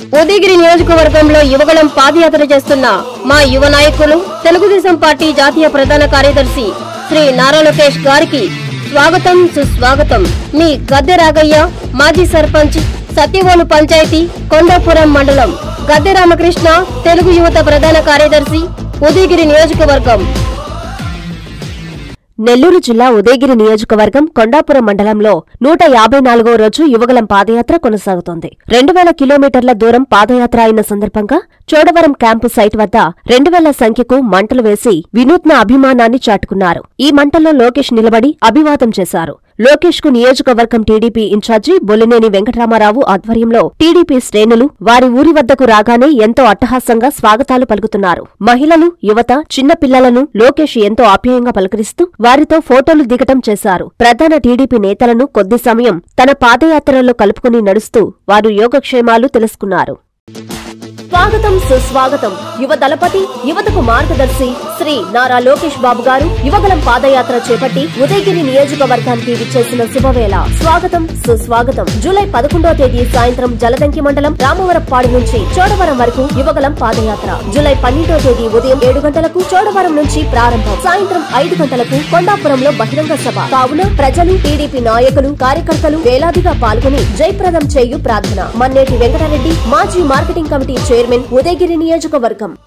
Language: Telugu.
ఉదయగిరి నియోజకవర్గంలో యువగళం పాదయాత్ర చేస్తున్న మా యువ నాయకులు తెలుగుదేశం పార్టీ జాతీయ ప్రధాన కార్యదర్శి శ్రీ నారా లోకేష్ గారికి స్వాగతం సుస్వాగతం మీ గద్దె రాగయ్య మాజీ సర్పంచ్ సత్యవోలు పంచాయతీ కొండాపురం మండలం గద్దె రామకృష్ణ తెలుగు యువత ప్రధాన కార్యదర్శి ఉదయగిరి నియోజకవర్గం నెల్లూరు జిల్లా ఉదయగిరి నియోజకవర్గం కొండాపురం మండలంలో నూట యాభై నాలుగో రోజు యువగలం పాదయాత్ర కొనసాగుతోంది రెండు వేల కిలోమీటర్ల దూరం పాదయాత్ర అయిన సందర్భంగా చోడవరం క్యాంపు సైట్ వద్ద రెండు వేల సంఖ్యకు మంటలు వేసి వినూత్న అభిమానాన్ని చాటుకున్నారు ఈ మంటల్లో లోకేష్ నిలబడి అభివాదం చేశారు లోకేష్ కు నియోజకవర్గం టీడీపీ ఇన్ఛార్జి బొల్లినేని వెంకటరామారావు ఆధ్వర్యంలో టీడీపీ శ్రేణులు వారి ఊరి వద్దకు రాగానే ఎంతో అట్టహాసంగా స్వాగతాలు పలుకుతున్నారు మహిళలు యువత చిన్న పిల్లలను లోకేష్ ఎంతో ఆప్యాయంగా పలకరిస్తూ వారితో ఫోటోలు దిగటం చేశారు ప్రధాన టీడీపీ నేతలను కొద్ది సమయం తన పాదయాత్రలో కలుపుకుని నడుస్తూ వారు యోగక్షేమాలు తెలుసుకున్నారు స్వాగతం సుస్వాగతం యువ దళపతి యువతకు మార్గదర్శి శ్రీ నారా లోకేష్ బాబు గారు యువగలం పాదయాత్ర చేపట్టి ఉదయగిరి నియోజకవర్గానికి విచ్చేసిన శుభవేళ స్వాగతం సుస్వాగతం జూలై పదకొండవ తేదీ సాయంత్రం జలదంకి మండలం రామవరప్పాడు నుంచి చోడవరం వరకు యువగలం పాదయాత్ర జూలై పన్నెండవ తేదీ ఉదయం ఏడు గంటలకు చోడవరం నుంచి ప్రారంభం సాయంత్రం ఐదు గంటలకు కొండాపురంలో బహిరంగ సభ కావున ప్రజలు టీడీపీ నాయకులు కార్యకర్తలు వేలాదిగా పాల్గొని జయప్రదం చేయు ప్రార్థన మన్నేటి వెంకటరెడ్డి మాజీ మార్కెటింగ్ కమిటీ చైర్మన్ ఉదయగిరి నియోజకవర్గం